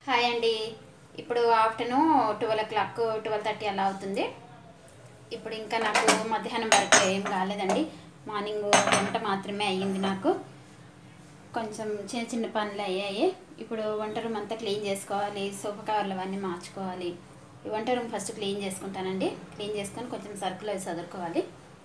hi అండి ఇప్పుడు afternoon twelve o'clock twelve thirty అలా అవుతుంది ఇప్పుడు ఇంకా నాకు మధ్యాహ్నం వరకు ఏం కాలేదండి మార్నింగ్ వంట మాత్రమే అయ్యింది నాకు కొంచెం చిన్న చిన్న పనులు అయ్యాయి ఇప్పుడు వంట రూమ్ అంతా క్లీన్ చేసుకోవాలి సోఫా కవర్లు అవన్నీ మార్చుకోవాలి ఈ వంట రూమ్ ఫస్ట్ క్లీన్ చేసుకుంటానండి క్లీన్ చేసుకొని కొంచెం సరుకులు అవి చదువుకోవాలి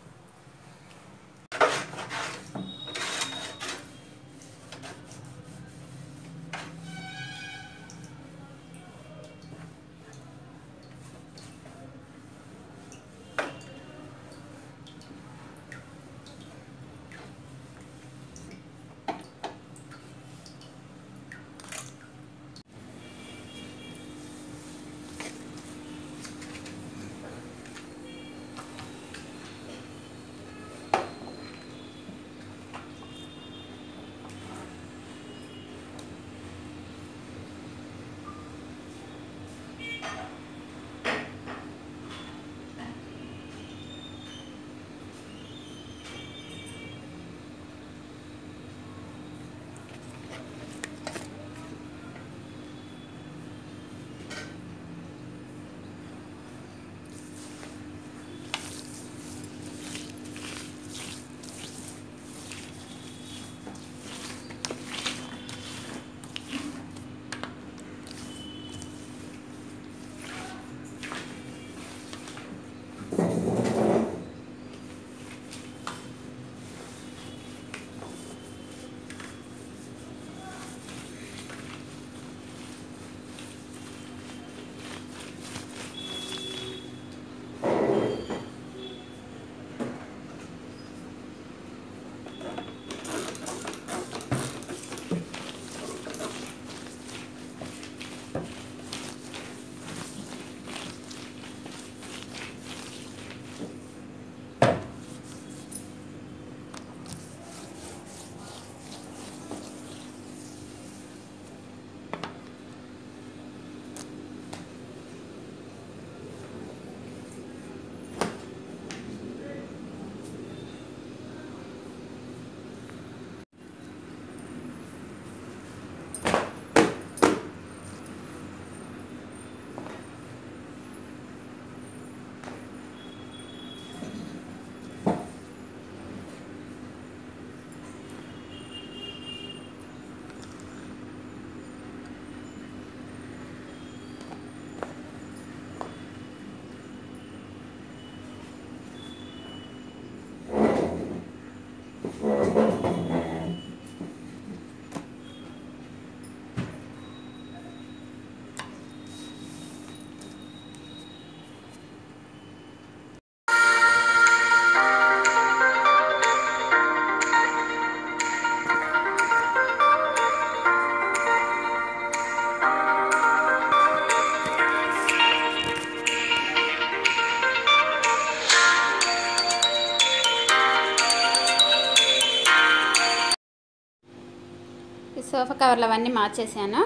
ఈ సోఫా కవర్లు అవన్నీ మార్చేసాను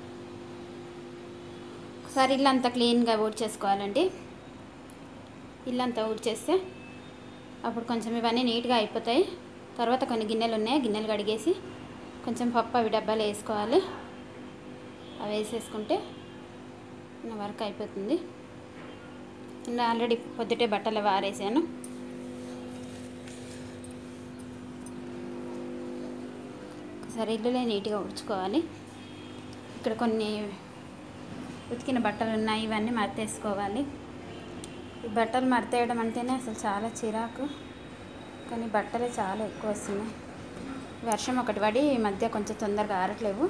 ఒకసారి ఇల్లంతా క్లీన్గా ఊడ్చేసుకోవాలండి ఇల్లంతా ఊడ్చేస్తే అప్పుడు కొంచెం ఇవన్నీ నీట్గా అయిపోతాయి తర్వాత కొన్ని గిన్నెలు ఉన్నాయి గిన్నెలు కడిగేసి కొంచెం పప్పు అవి డబ్బాలు వేసుకోవాలి అవి వేసేసుకుంటే నా వర్క్ అయిపోతుంది ఇలా ఆల్రెడీ పొద్దుటే బట్టలు అవి ఆరేసాను ఒకసారి ఇల్లులే నీట్గా ఉడుచుకోవాలి ఇక్కడ కొన్ని ఉతికిన బట్టలు ఉన్నాయి ఇవన్నీ మడతేసుకోవాలి ఈ బట్టలు మడతేయడం అంటేనే అసలు చాలా చిరాకు కానీ బట్టలే చాలా ఎక్కువ వస్తున్నాయి వర్షం ఒకటి పడి ఈ మధ్య కొంచెం తొందరగా ఆరట్లేవు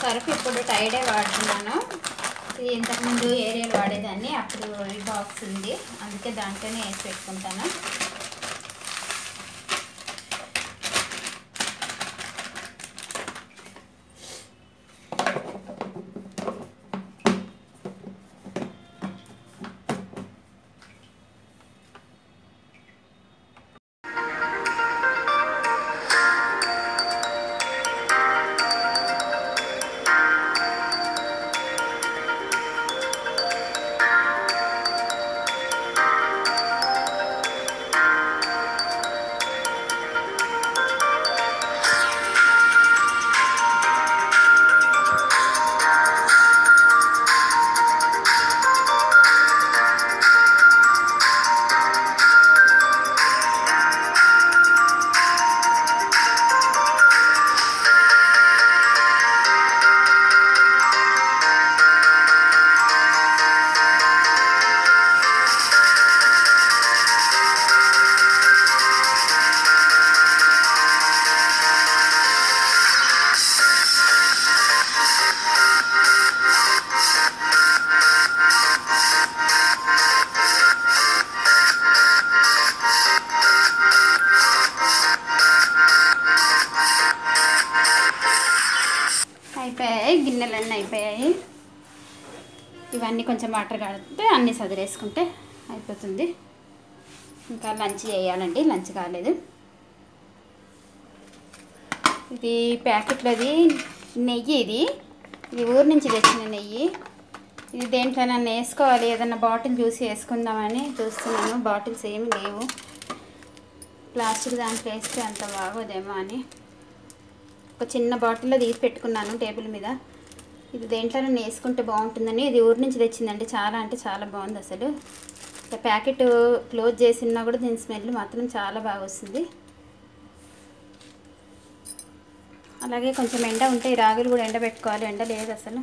సర్ఫ్ ఇప్పుడు టైడే వాడుతున్నాను ఇది ఇంతకుముందు ఏరియల్ వాడేదాన్ని అప్పుడు ఈ బాక్స్ ఉంది అందుకే దాంట్లోనే వేసి పెట్టుకుంటాను అయిపోయాయి గిన్నెలన్నీ అయిపోయాయి ఇవన్నీ కొంచెం వాటర్ కాడితే అన్నీ సదిరేసుకుంటే అయిపోతుంది ఇంకా లంచ్ చేయాలండి లంచ్ కాలేదు ఇది ప్యాకెట్లోది నెయ్యి ఇది ఇది ఊరు నుంచి తెచ్చిన నెయ్యి ఇది దేంట్లోనన్నా వేసుకోవాలి ఏదన్నా బాటిల్ చూసి వేసుకుందామని చూస్తున్నాను బాటిల్స్ ఏమి లేవు ప్లాస్టిక్ దాంట్లో వేస్తే అంత బాగోదేమో అని ఒక చిన్న బాటిల్లో తీసి పెట్టుకున్నాను టేబుల్ మీద ఇది దేంట్లో వేసుకుంటే బాగుంటుందని ఇది ఊరి నుంచి తెచ్చిందండి చాలా అంటే చాలా బాగుంది అసలు ఇట్లా ప్యాకెట్ క్లోజ్ చేసినా కూడా దీని స్మెల్ మాత్రం చాలా బాగా వస్తుంది అలాగే కొంచెం ఎండ ఉంటే ఈ రాగులు కూడా ఎండ పెట్టుకోవాలి ఎండ లేదు అసలు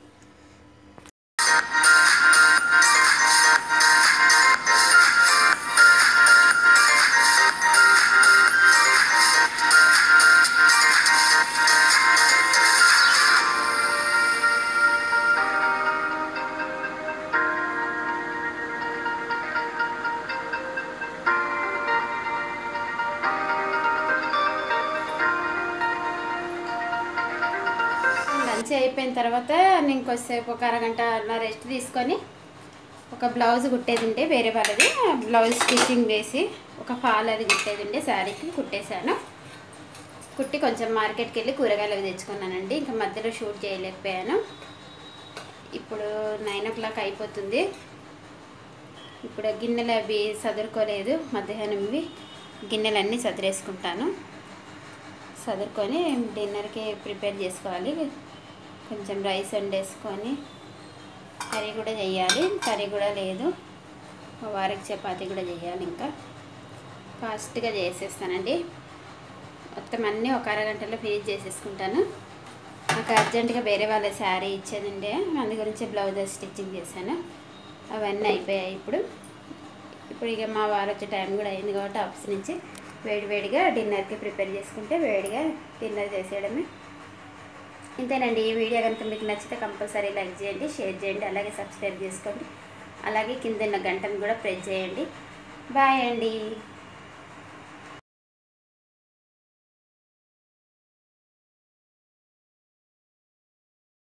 లంచ్ అయిపోయిన తర్వాత నేను కొద్దిసేపు ఒక అరగంట అలా రెస్ట్ తీసుకొని ఒక బ్లౌజ్ కుట్టేది ఉంటే వేరే వాళ్ళది ఆ బ్లౌజ్ స్టిచ్చింగ్ వేసి ఒక ఫాల్ అది కుట్టేది ఉండే శారీకి కుట్టేశాను కుట్టి కొంచెం మార్కెట్కి వెళ్ళి కూరగాయలు అవి తెచ్చుకున్నానండి ఇంకా మధ్యలో షూట్ చేయలేకపోయాను ఇప్పుడు నైన్ ఓ క్లాక్ అయిపోతుంది ఇప్పుడు గిన్నెలు అవి సదురుకోలేదు మధ్యాహ్నంవి గిన్నెలన్నీ సదిరేసుకుంటాను సదురుకొని డిన్నర్కి ప్రిపేర్ చేసుకోవాలి కొంచెం రైస్ వండేసుకొని కర్రీ కూడా చేయాలి కర్రీ కూడా లేదు మా వారికి చపాతీ కూడా చేయాలి ఇంకా ఫాస్ట్గా చేసేస్తానండి మొత్తం అన్నీ ఒక అరగంటలో ఫినిష్ చేసేసుకుంటాను నాకు అర్జెంటుగా వేరే వాళ్ళ శారీ ఇచ్చేదండి అందు గురించి బ్లౌజ్ స్టిచ్చింగ్ చేశాను అవన్నీ అయిపోయాయి ఇప్పుడు ఇప్పుడు ఇక మా వారు వచ్చే టైం కూడా అయింది కాబట్టి ఆఫీస్ నుంచి వేడివేడిగా డిన్నర్కి ప్రిపేర్ చేసుకుంటే వేడిగా డిన్నర్ చేసేయడమే ఇంతేనండి ఈ వీడియో కనుక మీకు నచ్చితే కంపల్సరీ లైక్ చేయండి షేర్ చేయండి అలాగే సబ్స్క్రైబ్ చేసుకోండి అలాగే కింద ఉన్న గంటను కూడా ప్రెస్ చేయండి బాయ్ అండి